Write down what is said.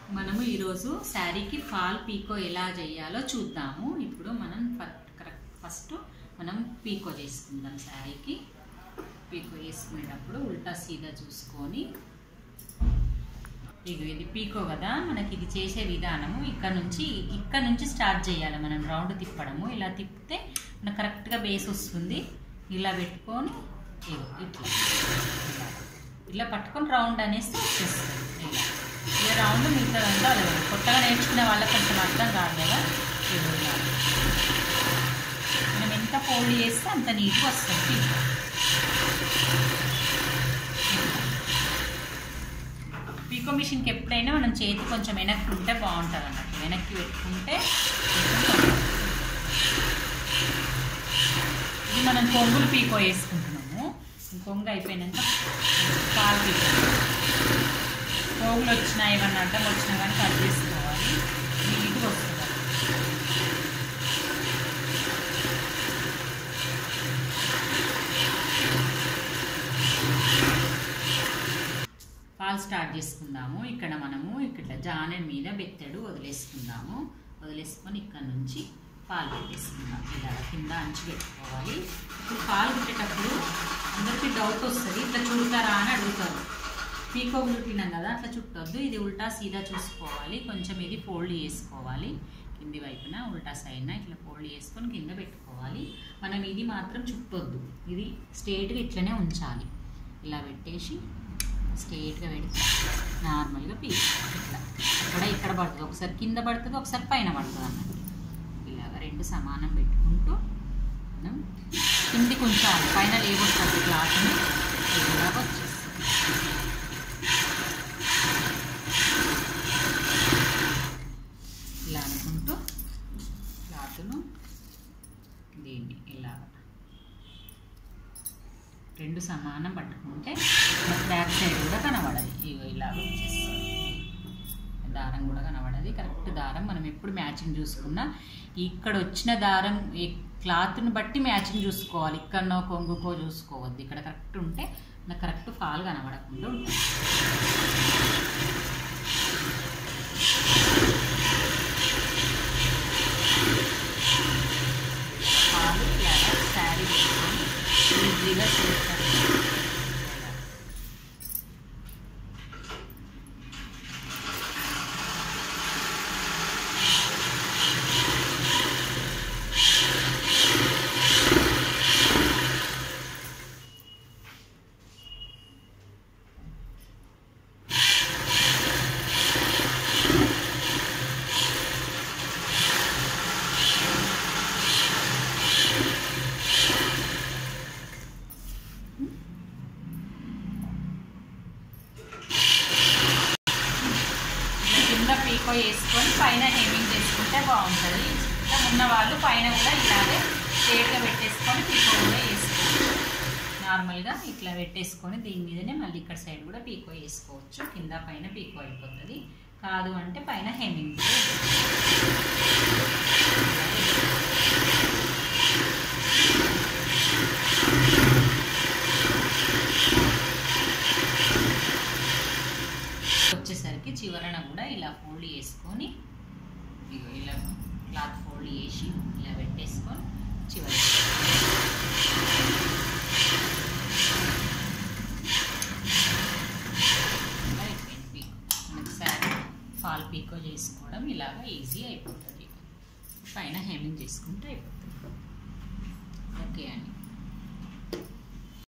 మనము ఈరోజు శారీకి ఫాల్ పీకో ఎలా చేయాలో చూద్దాము ఇప్పుడు మనం కరెక్ట్ ఫస్ట్ మనం పీకో చేసుకుందాం శారీకి పీకో వేసుకునేటప్పుడు ఉల్టా సీదా చూసుకొని ఇగో ఇది పీకో కదా మనకి ఇది చేసే విధానము ఇక్కడ నుంచి ఇక్కడ నుంచి స్టార్ట్ చేయాలి మనం రౌండ్ తిప్పడము ఇలా తిప్పితే మనకు కరెక్ట్గా బేస్ వస్తుంది ఇలా పెట్టుకొని ఇగో ఇట్లా ఇలా ఇలా పట్టుకొని రౌండ్ అనేసి వచ్చేస్తుంది ఇలా ఇలా రౌండ్ మిగతా అంతా అలా కొత్తగా నేర్చుకునే వాళ్ళకి కొంచెం అర్థం కాదు కదా ఇగో ఇలా మనం ఎంత ఫోల్డ్ చేస్తే అంత నీట్గా వస్తుంది పీకో పీకో మిషన్కి ఎప్పుడైనా మనం చేతి కొంచెం వెనక్కి ఉంటే బాగుంటుంది అన్నట్టు వెనక్కి పెట్టుకుంటే ఇది మనం కొంగులు పీకో వేసుకుంటున్నాము కొంగు అయిపోయినాక పాలు పీకో పోగులు వచ్చినా ఏమన్నా అడ్డం వచ్చినా కానీ కట్ చేసుకోవాలి నీట్గా వస్తుంది పాలు స్టార్ట్ చేసుకుందాము ఇక్కడ మనము ఇక్కడ జానెడ్ మీద బెత్తడు వదిలేసుకుందాము వదిలేసుకొని ఇక్కడ నుంచి పాలు పెట్టేసుకుందాం ఇలా కింద అంచు పెట్టుకోవాలి ఇప్పుడు పాలు పెట్టేటప్పుడు అందరికీ డౌట్ వస్తుంది ఇట్లా చుడతారా అని అడుగుతారు పీకో చుట్టినాం కదా అట్లా చుట్టొద్దు ఇది ఉల్టా సీదా చూసుకోవాలి కొంచెం ఇది ఫోల్డ్ చేసుకోవాలి కింది వైపున ఉల్టా సైడ్న ఇట్లా ఫోల్డ్ చేసుకొని కింద పెట్టుకోవాలి మనం ఇది మాత్రం చుట్టొద్దు ఇది స్ట్రేట్గా ఇట్లనే ఉంచాలి ఇలా పెట్టేసి స్ట్రేట్గా పెడితే నార్మల్గా పీస్ ఇట్లా ఇక్కడ ఇక్కడ పడుతుంది ఒకసారి కింద పడుతుంది ఒకసారి పైన పడుతుంది అన్నట్టు ఇలాగ రెండు సమానం పెట్టుకుంటూ మనం కిందికి ఉంచాలి పైన లేబడుతుంది క్లాత్ని ఇలాగ వచ్చేస్తుంది ఇలా అనుకుంటూ క్లాత్ను దీన్ని ఇలాగ రెండు సమానం పట్టుకుంటే బ్యాక్ సైడ్ కూడా కనబడదు ఇగో ఇలాగ వచ్చేస్తుంది దారం కూడా కనబడది కరెక్ట్ దారం మనం ఎప్పుడు మ్యాచింగ్ చూసుకున్నా ఇక్కడ వచ్చిన దారం ఈ క్లాత్ని బట్టి మ్యాచింగ్ చూసుకోవాలి ఇక్కడనో కొంగుకో చూసుకోవద్దు ఇక్కడ కరెక్ట్ ఉంటే నాకు కరెక్ట్ ఫాల్ కనబడకుండా ఉంటుంది పాలు ఇలాగా శారీ వేసుకొని ఈజీగా చేస్తారు కింద పీకో వేసుకొని పైన హెమింగ్ చేసుకుంటే బాగుంటుంది ఇష్టం ఉన్న వాళ్ళు పైన కూడా ఇలాగే స్ట్రేట్గా పెట్టేసుకొని పీకో కూడా వేసుకోవచ్చు నార్మల్గా ఇట్లా పెట్టేసుకొని దీని మీదనే మళ్ళీ ఇక్కడ సైడ్ కూడా పీకో వేసుకోవచ్చు కింద పైన పీకో అయిపోతుంది కాదు అంటే పైన హెమింగ్ కూడా వేసుకోవచ్చు. వచ్చేసరికి చివరన కూడా ఇలా ఫోల్డ్ చేసుకొని ఇగో ఇలా క్లాత్ ఫోల్డ్ చేసి ఇలా పెట్టేసుకొని చివర ఇలా అయిపోయింది పీకో మనకి శారీ ఫాల్ పీకో చేసుకోవడం ఇలాగ ఈజీ అయిపోతుంది పైన హెమింగ్ చేసుకుంటే అయిపోతుంది